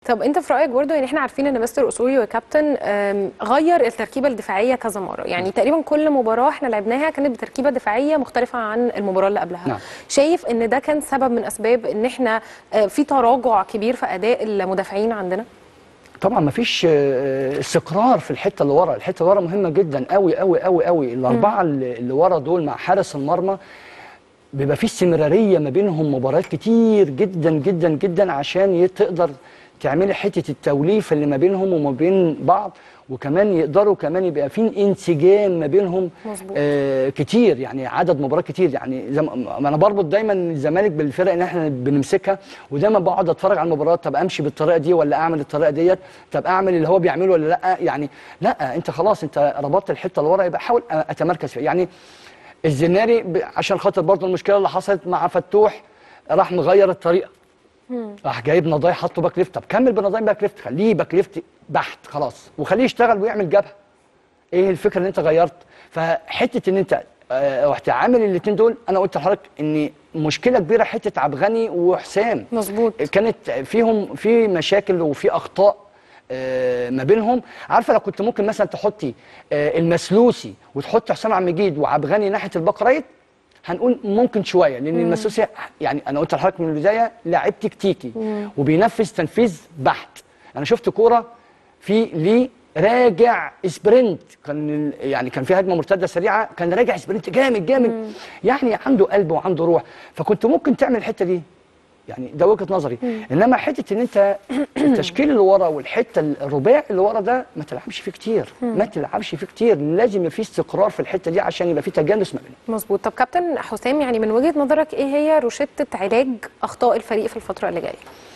طب انت في رايك برضه يعني احنا عارفين ان مستر اسوري وكابتن آم، غير التركيبه الدفاعيه كذا مره يعني تقريبا كل مباراه احنا لعبناها كانت بتركيبه دفاعيه مختلفه عن المباراه اللي قبلها نعم. شايف ان ده كان سبب من اسباب ان احنا آه، في تراجع كبير في اداء المدافعين عندنا طبعا ما فيش استقرار في الحته اللي ورا الحته اللي ورا مهمه جدا قوي قوي قوي قوي الاربعه اللي اللي ورا دول مع حارس المرمى بيبقى في استمراريه ما بينهم مباريات كتير جدا جدا جدا عشان ي- تقدر تعملي حته التوليفه اللي ما بينهم وما بين بعض وكمان يقدروا كمان يبقى في انسجام ما بينهم مظبوط. آه كتير يعني عدد مباريات كتير يعني زي ما ما انا بربط دايما الزمالك بالفرق اللي احنا بنمسكها ودايما بقعد اتفرج على المباريات طب امشي بالطريقه دي ولا اعمل الطريقه ديت طب اعمل اللي هو بيعمله ولا لا يعني لا انت خلاص انت ربطت الحته اللي ورا يبقى حاول اتمركز فيها يعني الزناري ب- عشان خاطر برضه المشكله اللي حصلت مع فتوح راح مغير الطريقه راح جايب نضاي حطه باك ليفت طب كمل بنضاي باك ليفت خليه باك ليفت بحت خلاص وخليه يشتغل ويعمل جبهه ايه الفكره اللي انت غيرت فحته ان انت آه، رحت عامل الاثنين دول انا قلت لحضرتك ان مشكله كبيره حته عبد الغني وحسام مظبوط كانت فيهم في مشاكل وفي اخطاء آه، ما بينهم عارفه لو كنت ممكن مثلا تحطي آه، المسلوسي وتحطي حسام عبد المجيد وعبد الغني ناحيه الباك رايت هنقول ممكن شويه لان المسلوسي يعني انا قلت لحضرتك من البدايه لاعب تكتيكي وبينفذ تنفيذ بحت انا شفت كوره في ليه راجع سبرنت كان ال- يعني كان في هجمه مرتده سريعه كان راجع سبرنت جامد جامد يعني عنده قلب وعنده روح فكنت ممكن تعمل الحته دي يعني ده وجهه نظري انما حته ان انت التشكيل اللي ورا والحته الرباعي اللي ورا ده ما تلعبش فيه كتير ما تلعبش فيه كتير لازم يبقى فيه استقرار في الحته دي عشان يبقى فيه تجانس ما بينهم مظبوط طب كابتن حسام يعني من وجهه نظرك ايه هي روشته علاج اخطاء الفريق في الفتره اللي جايه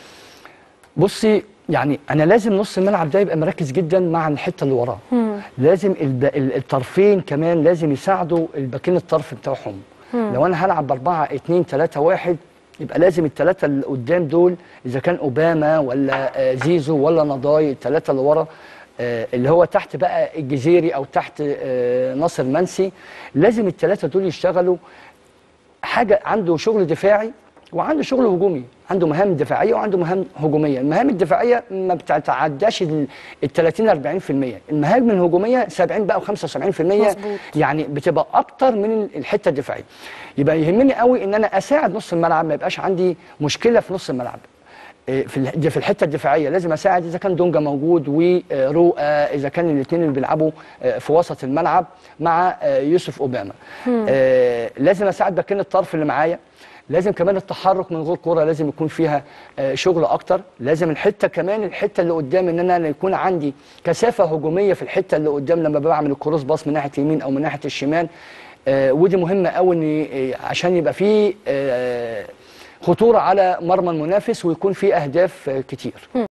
بصي يعني انا لازم نص الملعب ده يبقى مركز جدا مع الحته اللي وراه لازم الب... ال- الطرفين كمان لازم يساعدوا الباكين الطرف بتاعهم لو انا هلعب باربعه اتنين تلاته واحد يبقى لازم الثلاثه اللي قدام دول اذا كان اوباما ولا آه، زيزو ولا نضاي الثلاثه اللي ورا آه، اللي هو تحت بقى الجزيري او تحت آه، ناصر منسي لازم الثلاثه دول يشتغلوا حاجه عنده شغل دفاعي وعنده شغل هجومي عنده مهام دفاعيه وعنده مهام هجوميه المهام الدفاعيه ما بتتعداش ال ال 30 40% المهام الهجوميه 70 بقى و75% مظبوط. يعني بتبقى اكتر من الحته الدفاعيه يبقى يهمني قوي ان انا اساعد نص الملعب ما يبقاش عندي مشكله في نص الملعب إيه، في ال- في الحته الدفاعيه لازم اساعد اذا كان دونجا موجود ورؤى اذا كان الاثنين اللي بيلعبوا آه، في وسط الملعب مع آه، يوسف اوباما آه، لازم اساعد باكين الطرف اللي معايا لازم كمان التحرك من غير كوره لازم يكون فيها آه، شغل اكتر لازم الحته كمان الحته اللي قدام ان انا يكون عندي كثافه هجوميه في الحته اللي قدام لما بعمل الكروس باص من ناحيه اليمين او من ناحيه الشمال آه، ودي مهمه قوي ان آه، عشان يبقى في آه، خطوره على مرمى المنافس ويكون في اهداف آه، كتير